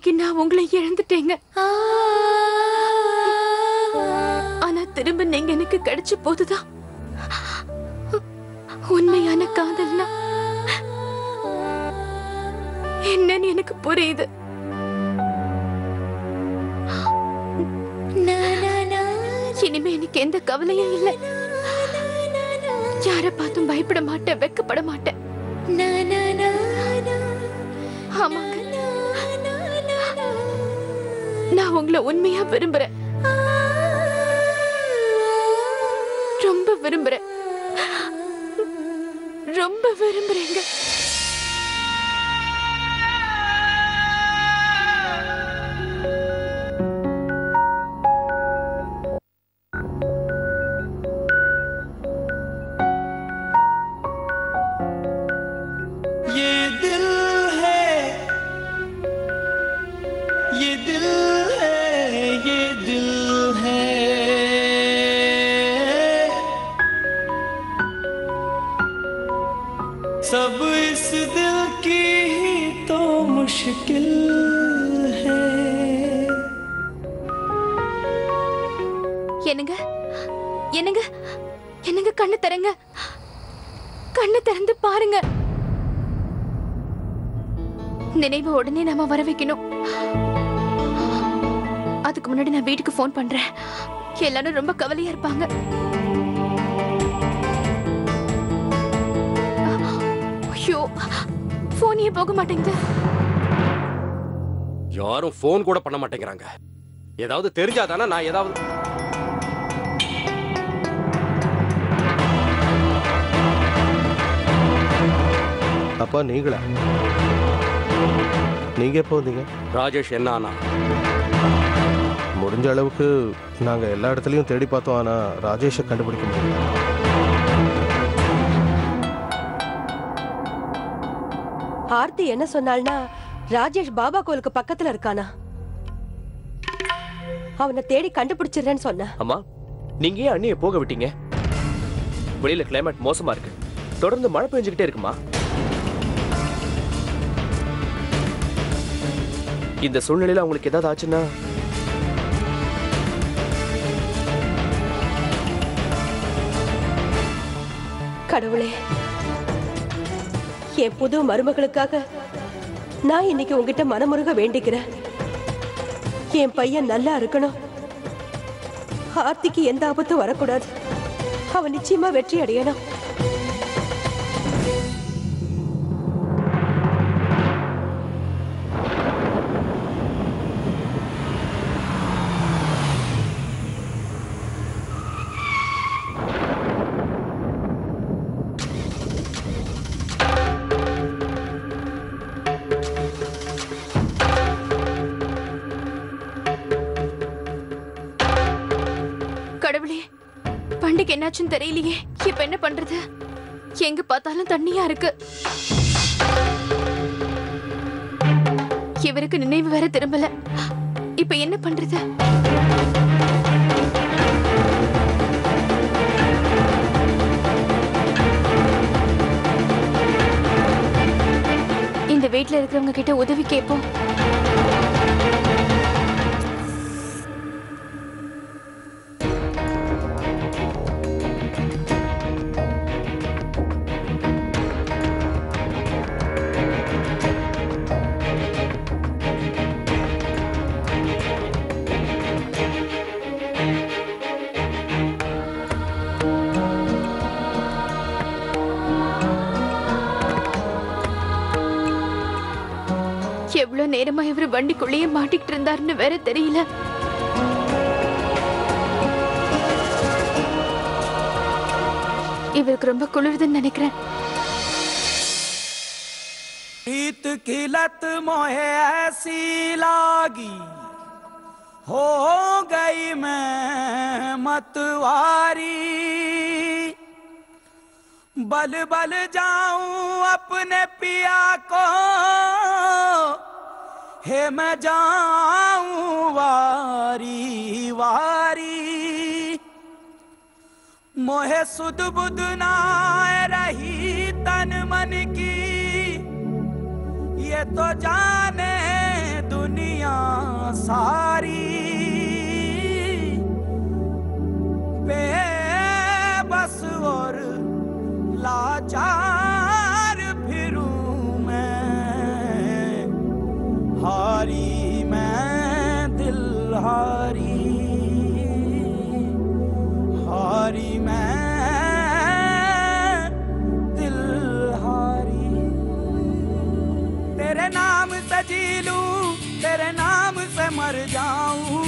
இன்னைக்கு நான் உங்களை இழந்துட்டேங்க ஆனா திரும்ப நீங்க எனக்கு கிடைச்ச போதுதான் உண்மையான காதல்னா என்னன்னு எனக்கு புரியுது இனிமே எனக்கு எந்த கவலையும் இல்லை யார பார்த்தும் பயப்பட மாட்டேன் வெக்கப்பட மாட்டேன் ஆமாங்க நான் உங்களை உண்மையா விரும்புறேன் ரொம்ப விரும்புறேன் ரொம்ப விரும்புறேங்க ये दिल है ये दिल है ये दिल है सब इस दिल की ही तो मुश्किल है என்னங்க என்னங்க என்னங்க கண்ணு தரங்க கண்ணு திறந்து பாருங்க நினைவு உடனே நாம வர வைக்கணும் அதுக்கு முன்னாடி நான் வீட்டுக்கு ஃபோன் பண்றேன் எல்லாரும் ரொம்ப கவலையா இருப்பாங்க ஐயோ போன் ஏன் போக மாட்டேங்குது யாரும் ஃபோன் கூட பண்ண மாட்டேங்கிறாங்க ஏதாவது தெரிஞ்சாதானே நான் ஏதாவது அப்பா நீங்களா நீங்க எப்போ வந்தீங்க ராஜேஷ் என்ன ஆனா முடிஞ்ச அளவுக்கு நாங்க எல்லா இடத்துலயும் தேடி பார்த்தோம் ஆனா ராஜேஷை கண்டுபிடிக்க முடியல ஆர்த்தி என்ன சொன்னாள்னா ராஜேஷ் பாபா கோயிலுக்கு பக்கத்துல இருக்கானா அவனை தேடி கண்டுபிடிச்சிடுறேன்னு சொன்ன அம்மா நீங்க ஏன் அண்ணியை போக விட்டீங்க வெளியில கிளைமேட் மோசமா இருக்கு தொடர்ந்து மழை பெஞ்சுக்கிட்டே இருக்குமா இந்த சூழ்நிலையில அவங்களுக்கு ஏதாவது ஆச்சுன்னா கடவுளே என் புது மருமகளுக்காக நான் இன்னைக்கு உங்ககிட்ட மனமுருக வேண்டிக்கிறேன் என் பையன் நல்லா இருக்கணும் ஆர்த்திக்கு எந்த ஆபத்தும் வரக்கூடாது அவன் நிச்சயமா வெற்றி அடையணும் கடவுளே பண்டிகை என்னாச்சுன்னு தெரியலையே இப்ப என்ன பண்றது எங்க பார்த்தாலும் தண்ணியா இருக்கு இவருக்கு நினைவு வேற திரும்பல இப்ப என்ன பண்றது இந்த வீட்ல இருக்கிறவங்க கிட்ட உதவி கேட்போம் எவ்வளவு நேரமா இவரு வண்டிக்குள்ளேயே மாட்டிக்கிட்டு இருந்தாருன்னு வேற தெரியல இவருக்கு ரொம்ப குளிருதுன்னு நினைக்கிறேன் प्रीत की लत मोहे ऐसी लागी हो गई मैं मतवारी बल बल जाऊं अपने पिया को हे मैं जाऊं वारी वारी मोहे सुध बुध ना रही तन मन की ये तो जाने दुनिया दुनिया सारी बेबस और लाचार फिरूं मैं हारी मैं दिल हारी हारी मैं दिल हारी तेरे नाम से जी लूं तेरे नाम से मर जाऊं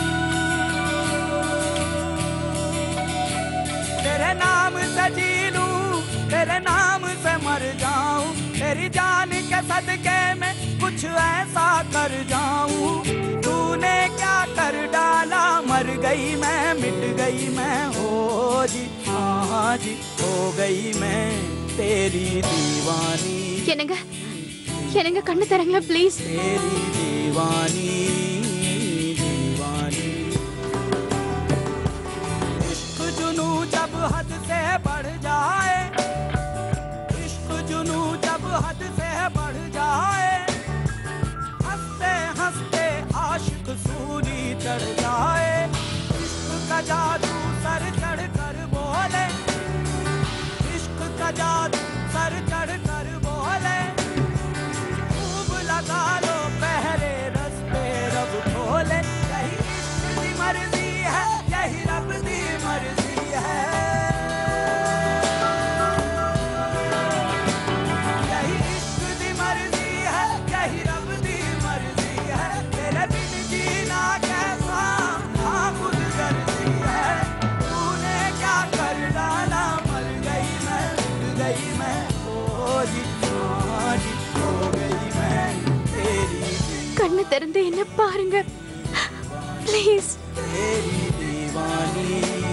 तेरे नाम से जी लूं तेरे नाम से मर जाऊं तेरी जान के सदके में कुछ ऐसा कर जाऊं तूने क्या कर डाला मर गई मैं मिट गई मैं हो जी हाँ जी हो गई मैं तेरी दीवानी என்னங்க என்னங்க கண்ணு தரங்களா ப்ளீஸ் तेरी दीवानी दीवानी इश्क जुनू जब हद से बढ़ जाए इश्क जुनू जब हद से बढ़ जाए हंसते हंसते आशिक सूरी चढ़ जाए इश्क का जादू सर चढ़ कर बोले इश्क का जादू सर चढ़ कर बोले खूब लगा लो पहरे रस्ते रब खोले यही इश्क की मर्जी है यही रब की मर्जी है यही इश्क की मर्जी है यही रब की मर्जी है तेरे बिन जीना कैसा हाँ खुद गर्जी है तूने क्या कर डाला मर गई मैं मिट गई मैं ओ जी हाँ जी हो गई मैं तेरी கண்ணு திறந்து என்ன பாருங்க ப்ளீஸ் तेरी दीवानी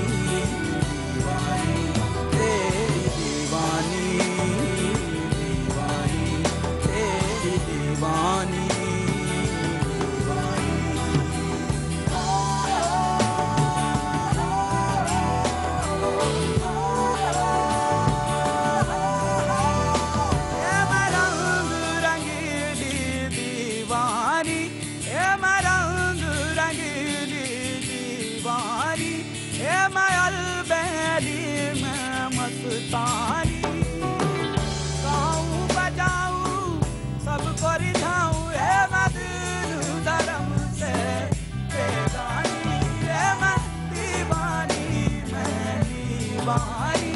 दीवानी तेरी दीवानी दीवानी तेरी दीवानी ये मैं रंग रंगीली दीवानी ये मैं रंग रंगीली दीवानी ये मैं अलबेली मैं मस्तानी गाऊं बजाऊं सबको रिझाऊं ये मैं दिल धर्म से बेगानी ये मैं दीवानी मैं दीवानी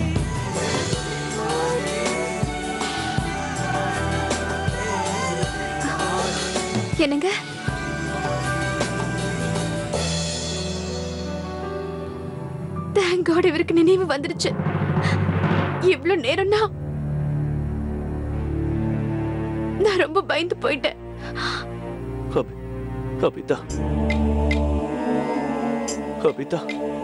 என்னங்க தேங்க் காட் இவருக்கு நினைவு வந்துருச்சு இவ்ளோ நேரம்னா நான் ரொம்ப பயந்து போயிட்டேன் அபி அபிதா அபிதா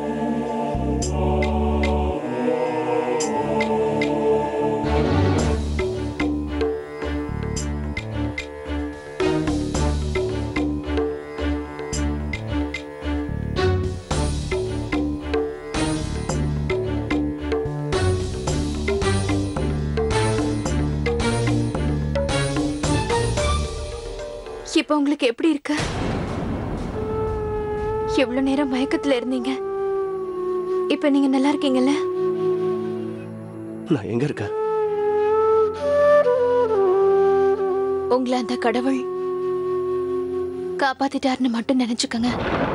இப்ப உங்களுக்கு எப்படி இருக்கு எவ்வளவு நேரம் மயக்கத்துல இருந்தீங்க இப்ப நீங்க நல்லா இருக்கீங்கல்ல நான் எங்க இருக்கேன் உங்களை அந்த கடவுள் காப்பாத்திட்டாருன்னு மட்டும் நினைச்சுக்கங்க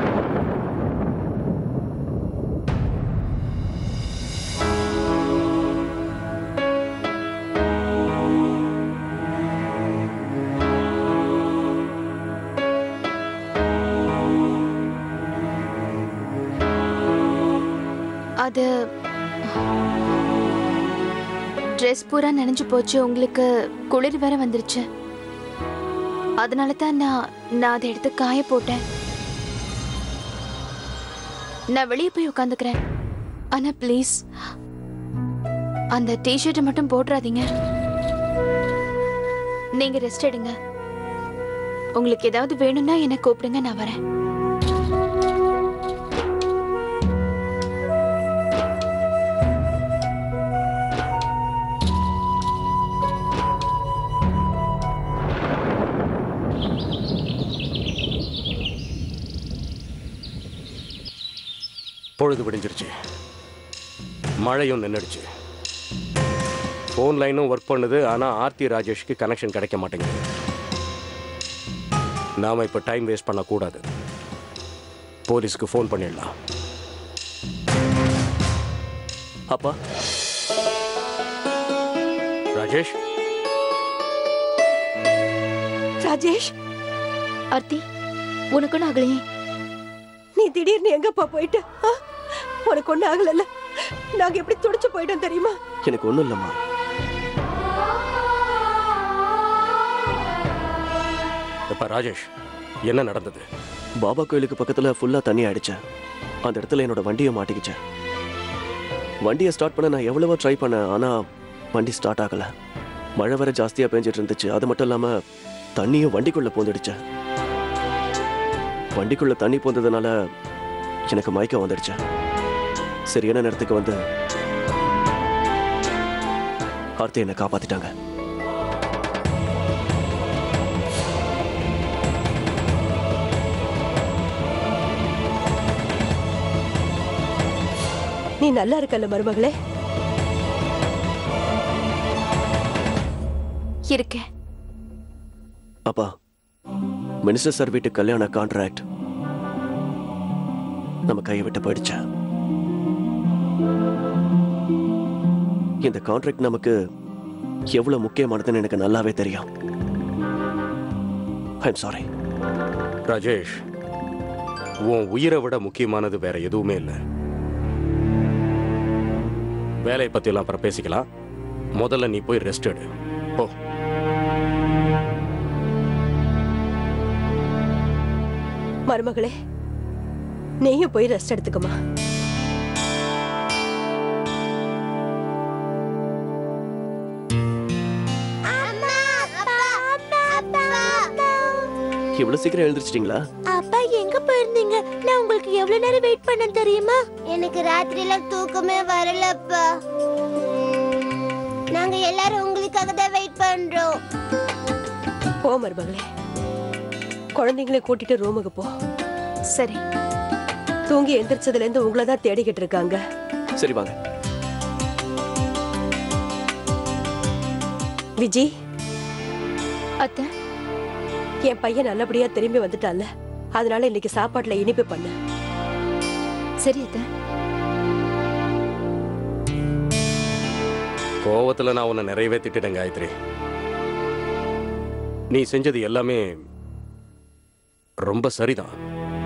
அது ட்ரெஸ் பூரா நனைஞ்சு போச்சு உங்களுக்கு குளிர் வேற வந்துருச்சு அதனால தான் நான் நான் அதை எடுத்து காய போட்டேன் நான் வெளியே போய் உட்காந்துக்கிறேன் ஆனா ப்ளீஸ் அந்த டிஷர்ட்டை மட்டும் போட்டுறாதீங்க நீங்க ரெஸ்ட் எடுங்க உங்களுக்கு ஏதாவது வேணும்னா என்ன கூப்பிடுங்க நான் வரேன் பொழுது விடிஞ்சிருச்சு மழையும் நின்றுடுச்சு ஃபோன் லைனும் ஒர்க் பண்ணுது ஆனால் ஆர்த்தி ராஜேஷ்க்கு கனெக்ஷன் கிடைக்க மாட்டேங்குது நாம் இப்போ டைம் வேஸ்ட் பண்ணக்கூடாது போலீஸ்க்கு ஃபோன் பண்ணிடலாம் அப்பா ராஜேஷ் ராஜேஷ் ஆர்த்தி உனக்கு ஒன்றும் ஆகலையே நீ திடீர்னு எங்கப்பா போயிட்ட ஆ? உனக்கு ஒண்ணு ஆகலல்ல நாங்க எப்படி துடிச்சு போயிட்டோம் தெரியுமா எனக்கு ஒன்றும் இல்லைம்மா இப்போ ராஜேஷ் என்ன நடந்தது பாபா கோயிலுக்கு பக்கத்தில் ஃபுல்லாக தண்ணி ஆயிடுச்சேன் அந்த இடத்துல என்னோட வண்டியை மாட்டிக்கிச்சேன் வண்டியை ஸ்டார்ட் பண்ண நான் எவ்வளவோ ட்ரை பண்ணேன் ஆனால் வண்டி ஸ்டார்ட் ஆகலை மழை வர ஜாஸ்தியாக பெஞ்சிட்டு இருந்துச்சு அது மட்டும் இல்லாமல் தண்ணியும் வண்டிக்குள்ளே பூந்துடுச்சேன் வண்டிக்குள்ளே தண்ணி பூந்ததுனால எனக்கு மயக்கம் வந்துடுச்சு சரியான நேரத்துக்கு வந்து ஆர்த்தி என்னை காப்பாத்திட்டாங்க நீ நல்லா இருக்கல்ல மருமகளே இருக்கேன் அப்பா மினிஸ்டர் சார் வீட்டு கல்யாண கான்ட்ராக்ட் நம்ம கையை விட்டு போயிடுச்சு இந்த கான்ட்ராக்ட் நமக்கு எவ்வளவு முக்கியமானதுன்னு எனக்கு நல்லாவே தெரியும் ஐம் சாரி ராஜேஷ் உன் உயிரை விட முக்கியமானது வேற எதுவுமே இல்லை வேலையை பற்றியெல்லாம் அப்புறம் பேசிக்கலாம் முதல்ல நீ போய் ரெஸ்ட் எடு போ மருமகளே நீயும் போய் ரெஸ்ட் எடுத்துக்கமா இவ்வளவு சீக்கிரம் எழுந்திரிச்சிட்டீங்களா அப்பா எங்க போயிருந்தீங்க நான் உங்களுக்கு எவ்வளவு நேரம் வெயிட் பண்ண தெரியுமா எனக்கு ராத்திரியில தூக்கமே வரலப்பா நாங்க எல்லாரும் உங்களுக்காக தான் வெயிட் பண்றோம் போ மருமகளே குழந்தைங்களை கூட்டிட்டு ரூமுக்கு போ சரி தூங்கி எந்திரிச்சதுல இருந்து உங்களை தான் தேடிக்கிட்டு இருக்காங்க சரி வாங்க விஜி அத்தை என் பையன் நல்லபடியா திரும்பி வந்துட்டான்ல அதனால இன்னைக்கு சாப்பாட்டுல இனிப்பு பண்ணு சரி அத்தை கோவத்தில் நான் உன்னை நிறையவே திட்டிட்டேன் காயத்ரி நீ செஞ்சது எல்லாமே ரொம்ப சரிதான்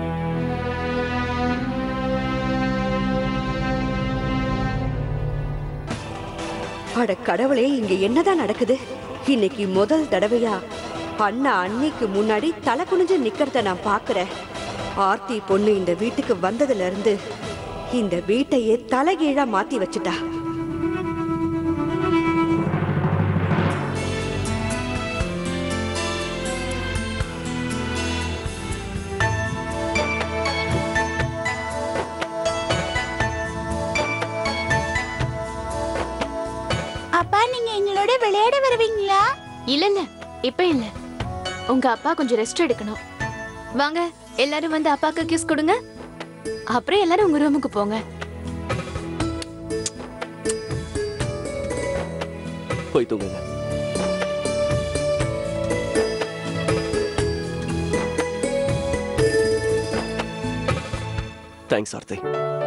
அட கடவுளே இங்க என்னதான் நடக்குது இன்னைக்கு முதல் தடவையா அண்ணா அன்னைக்கு முன்னாடி தலை குனிஞ்சு நிக்கிறத நான் பாக்குறேன் ஆர்த்தி பொண்ணு இந்த வீட்டுக்கு வந்ததுல இருந்து இந்த வீட்டையே தலைகீழா மாத்தி வச்சுட்டா அப்பா நீங்க எங்களோட விளையாட வருவீங்களா இல்ல இல்ல இப்ப இல்ல உங்க அப்பா கொஞ்சம் ரெஸ்ட் எடுக்கணும் வாங்க எல்லாரும் வந்து அப்பாக்கு கிஸ் கொடுங்க அப்புறம் எல்லாரும் உங்க ரூமுக்கு போங்க போய் தூங்குங்க தேங்க்ஸ் ஆர்த்தி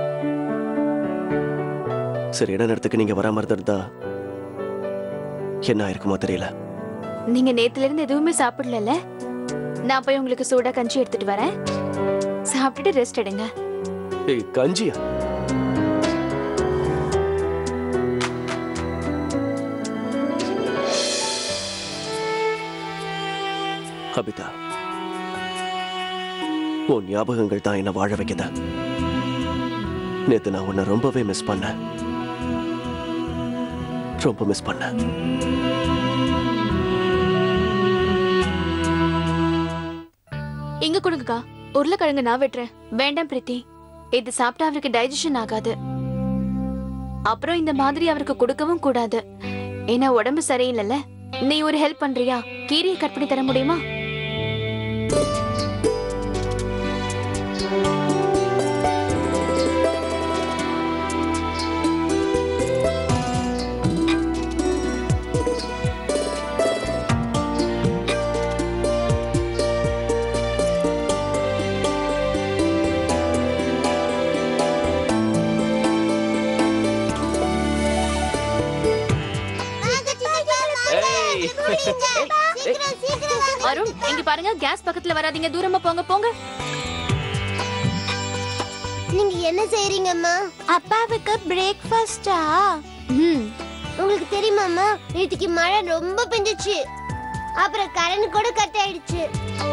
சரி இட நேரத்துக்கு நீங்க வராம இருந்திருந்தா என்ன ஆயிருக்குமோ தெரியல நீங்க நேத்துல இருந்து எதுவுமே சாப்பிடல நான் போய் உங்களுக்கு சூடா கஞ்சி எடுத்துட்டு வரேன் சாப்பிட்டுட்டு ரெஸ்ட் எடுங்க ஏய் கஞ்சியா அபிதா உன் ஞாபகங்கள் தான் என்ன வாழ வைக்குது நேத்து நான் உன்னை ரொம்பவே மிஸ் பண்ணேன் ரொம்ப மிஸ் பண்ணேன் இங்க கொடுங்கக்கா உருளைக்கிழங்கு நான் வெட்டுறேன் வேண்டாம் பிரீத்தி இது சாப்பிட்டா அவருக்கு டைஜஷன் ஆகாது அப்புறம் இந்த மாதிரி அவருக்கு கொடுக்கவும் கூடாது ஏன்னா உடம்பு சரியில்லைல்ல நீ ஒரு ஹெல்ப் பண்றியா கீரையை கட் பண்ணி தர முடியுமா சீக்கிரம் சீக்கிரம் வாங்க. அருண் இங்க பாருங்க கேஸ் பக்கத்துல வராதீங்க தூரமா போங்க போங்க நீங்க என்ன செய்றீங்கம்மா அப்பாவுக்கு பிரேக்ஃபாஸ்டா ம் உங்களுக்கு தெரியுமாம்மா நேற்றுக்கு மழை ரொம்ப பெஞ்சுச்சு அப்புறம் கரண்ட் கூட கட் ஆயிடுச்சு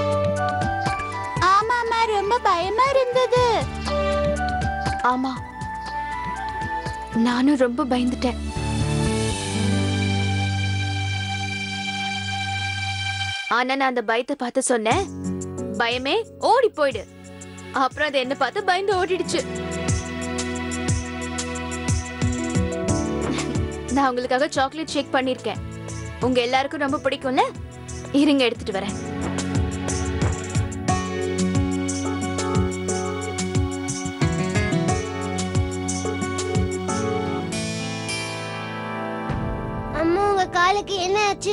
ஆமாம்மா ரொம்ப பயமா இருந்தது ஆமா நானும் ரொம்ப பயந்துட்டேன் ஆனா நான் அந்த பயத்தை பார்த்து சொன்னேன் பயமே ஓடி போயிடு அப்புறம் அது என்ன பார்த்து பயந்து ஓடிடுச்சு நான் உங்களுக்காக சாக்லேட் ஷேக் பண்ணிருக்கேன் உங்க எல்லாருக்கும் ரொம்ப பிடிக்கும்ல இருங்க எடுத்துட்டு வரேன் அம்மா உங்க காலுக்கு என்ன ஆச்சு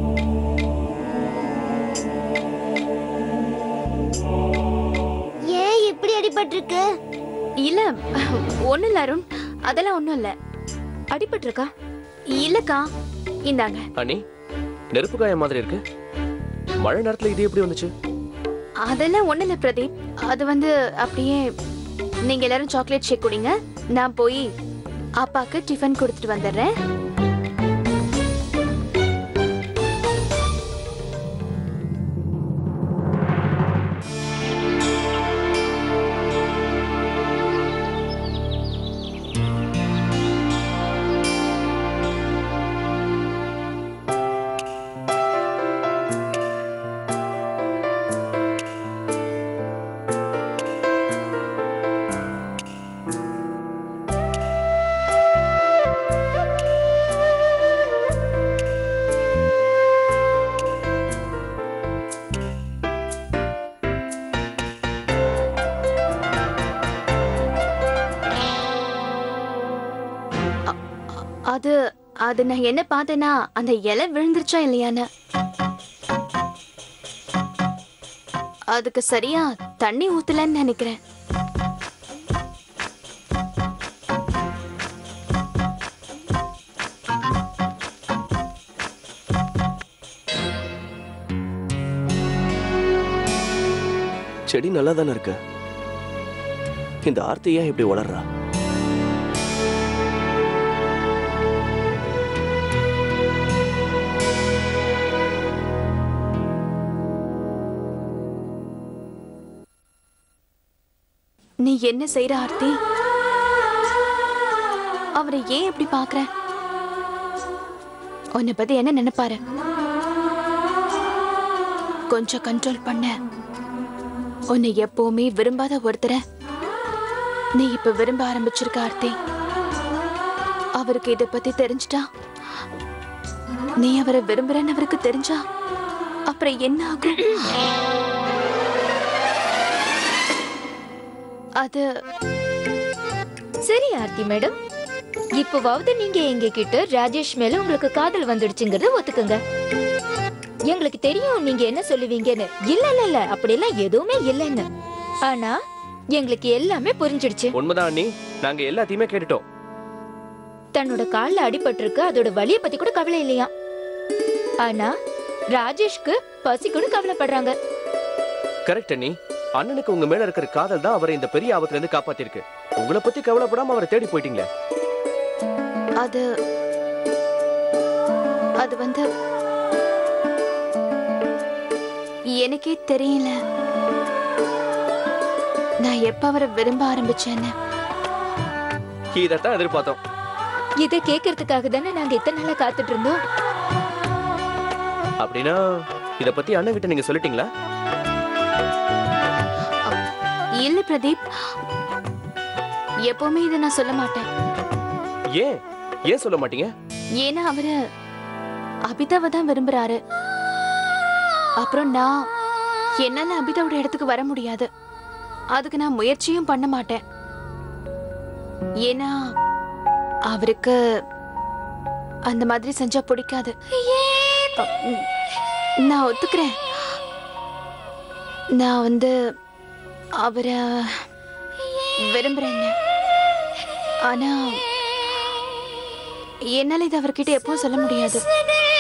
ஏன் இப்படி அடிபட்டிருக்கு இல்ல ஒண்ணும் இல்ல அருண் அதெல்லாம் ஒண்ணும் இல்ல அடிபட்டிருக்கா இல்லக்கா இந்தாங்க அண்ணி நெருப்பு காயம் மாதிரி இருக்கு மழை நேரத்துல இது எப்படி வந்துச்சு அதெல்லாம் ஒண்ணும் இல்ல பிரதீப் அது வந்து அப்படியே நீங்க எல்லாரும் சாக்லேட் ஷேக் குடிங்க நான் போய் அப்பாக்கு டிஃபன் கொடுத்துட்டு வந்துடுறேன் அது அது நான் என்ன பார்த்தேன்னா அந்த இலை விழுந்துருச்சா இல்லையான்னு அதுக்கு சரியா தண்ணி ஊத்தலன்னு நினைக்கிறேன் செடி நல்லா தானே இருக்கு இந்த ஆர்த்தி ஏன் இப்படி வளர்றா நீ என்ன செய்யற ஆர்த்தி அவரை ஏன் இப்படி பாக்குற உன்னை பத்தி என்ன நினைப்பாரு கொஞ்சம் கண்ட்ரோல் பண்ண உன்னை எப்பவுமே விரும்பாத ஒருத்தரை நீ இப்ப விரும்ப ஆரம்பிச்சிருக்க ஆர்த்தி அவருக்கு இத பத்தி தெரிஞ்சிட்டா நீ அவரை விரும்புறன்னு அவருக்கு தெரிஞ்சா அப்புறம் என்ன ஆகும் அது சரி ஆர்த்தி மேடம் இப்போவாவது நீங்க எங்க கிட்ட ராஜேஷ் மேல உங்களுக்கு காதல் வந்துடுச்சுங்கறத ஒத்துக்குங்க எங்களுக்கு தெரியும் நீங்க என்ன சொல்லுவீங்கன்னு இல்ல இல்ல இல்ல அப்படியெல்லாம் எதுவுமே இல்லைன்னு ஆனா எங்களுக்கு எல்லாமே புரிஞ்சிடுச்சு உண்மைதான் அண்ணி நாங்க எல்லாத்தையுமே கேட்டுட்டோம் தன்னோட கால்ல அடிபட்டிருக்கு அதோட வலிய பத்தி கூட கவலை இல்லையா ஆனா ராஜேஷ்க்கு பசி கூட கவலைப்படுறாங்க கரெக்ட் அண்ணி அண்ணனுக்கு உங்க மேல இருக்கிற காதல் தான் அவரை இந்த பெரிய ஆபத்துல இருந்து காப்பாத்திருக்கு உங்களை பத்தி கவலைப்படாம அவரை தேடி போயிட்டீங்களே அது அது வந்து எனக்கே தெரியல நான் எப்ப அவரை விரும்ப ஆரம்பிச்சேன்னு இதைத்தான் எதிர்பார்த்தோம் இதை கேட்கறதுக்காக தானே நாங்க இத்தனை நாளா காத்துட்டு இருந்தோம் அப்படின்னா இத பத்தி அண்ணன் கிட்ட நீங்க சொல்லிட்டீங்களா இல்ல பிரதீப் எப்பவுமே இதை நான் சொல்ல மாட்டேன் ஏன் ஏன் சொல்ல மாட்டீங்க ஏன்னா அவரு அபிதாவை தான் விரும்புறாரு அப்புறம் நான் என்னால அபிதாவோட இடத்துக்கு வர முடியாது அதுக்கு நான் முயற்சியும் பண்ண மாட்டேன் ஏன்னா அவருக்கு அந்த மாதிரி செஞ்சா பிடிக்காது அ, ம், நான் ஒத்துக்கிறேன் நான் வந்து அவரை விரும்புறேன்னு ஆனா என்னால இது அவர்கிட்ட எப்பவும் சொல்ல முடியாது